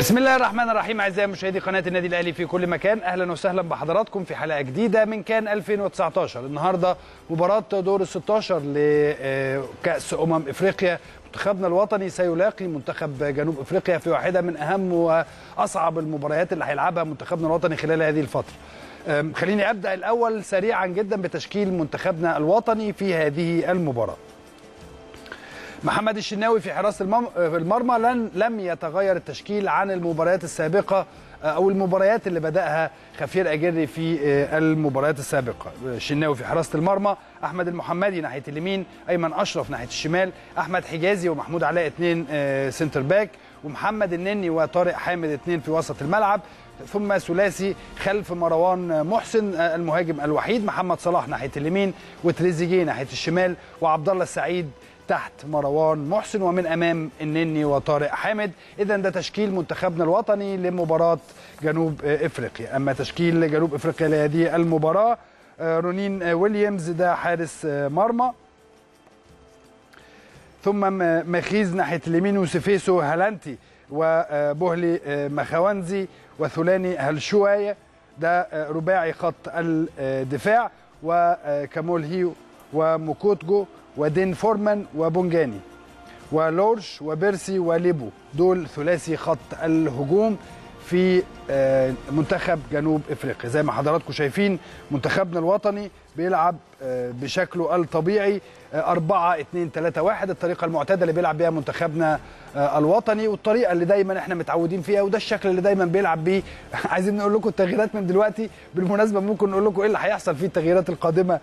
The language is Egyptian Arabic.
بسم الله الرحمن الرحيم اعزائي مشاهدي قناه النادي الاهلي في كل مكان اهلا وسهلا بحضراتكم في حلقه جديده من كان 2019 النهارده مباراه دور ال 16 لكاس امم افريقيا منتخبنا الوطني سيلاقي منتخب جنوب افريقيا في واحده من اهم واصعب المباريات اللي هيلعبها منتخبنا الوطني خلال هذه الفتره أم، خليني ابدا الاول سريعا جدا بتشكيل منتخبنا الوطني في هذه المباراه محمد الشناوي في حراسه المم- المرمى لن لم يتغير التشكيل عن المباريات السابقه او المباريات اللي بداها خفير اجري في المباريات السابقه الشناوي في حراسه المرمى احمد المحمدي ناحيه اليمين ايمن اشرف ناحيه الشمال احمد حجازي ومحمود علاء اثنين سنتر باك ومحمد النني وطارق حامد اثنين في وسط الملعب ثم ثلاثي خلف مروان محسن المهاجم الوحيد محمد صلاح ناحيه اليمين وتريزيجيه ناحيه الشمال وعبد الله السعيد تحت مروان محسن ومن امام النني وطارق حامد اذا ده تشكيل منتخبنا الوطني لمباراه جنوب افريقيا اما تشكيل جنوب افريقيا لهذه المباراه آه، رونين آه، ويليامز ده حارس آه، مرمى ثم م- مخيز ناحيه اليمين وسفيسو هلانتي وبهلي آه، مخاونزي وثلاني هلشوايه ده آه، رباعي خط الدفاع وكامول هيو وموكوتجو ودين فورمان وبونجاني ولورش وبيرسي وليبو دول ثلاثي خط الهجوم في آه، منتخب جنوب افريقيا زي ما حضراتكم شايفين منتخبنا الوطني بيلعب آه، بشكله الطبيعي 4 2 3 1 الطريقه المعتاده اللي بيلعب بيها منتخبنا آه، الوطني والطريقه اللي دايما احنا متعودين فيها وده الشكل اللي دايما بيلعب بيه عايزين نقول لكم التغييرات من دلوقتي بالمناسبه ممكن نقول لكم ايه اللي هيحصل في التغييرات القادمه